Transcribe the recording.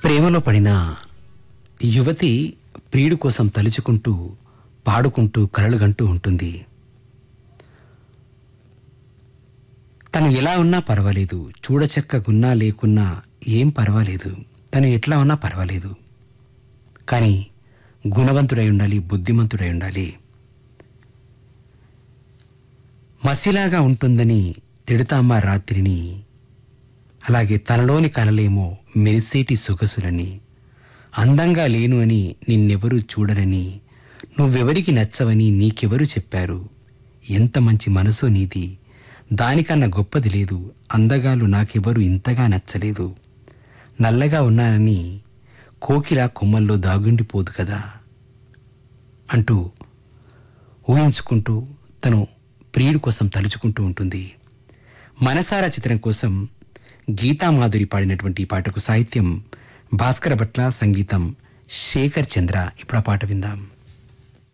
ప్రేమలో పడిన యువతి ప్రియుడు కోసం తలుచుకుంటూ పాడుకుంటూ కలలుగంటూ ఉంటుంది తను ఎలా ఉన్నా పర్వాలేదు చూడచక్కగున్నా లేకున్నా ఏం పర్వాలేదు తను ఎట్లా ఉన్నా పర్వాలేదు కానీ గుణవంతుడై ఉండాలి బుద్ధిమంతుడై ఉండాలి మసిలాగా ఉంటుందని తిడతామా రాత్రిని అలాగే తనలోని కనలేమో మెరిసేటి సొగసులని అందంగా లేను అని నిన్నెవరూ చూడరని నువ్వెవరికి నచ్చవని నీకెవరు చెప్పారు ఎంత మంచి మనసో నీది దానికన్నా గొప్పది లేదు అందగాలు నాకెవరు ఇంతగా నచ్చలేదు నల్లగా ఉన్నానని కోకిల కొమ్మల్లో దాగుండిపోదు కదా అంటూ ఊహించుకుంటూ తను ప్రియుడి కోసం తలుచుకుంటూ ఉంటుంది మనసారా చిత్రం కోసం గీతామాధురి పాడినటువంటి ఈ పాటకు సాహిత్యం భాస్కర భట్ల సంగీతం శేఖర్ చంద్ర ఇప్పుడు ఆ పాట విందాం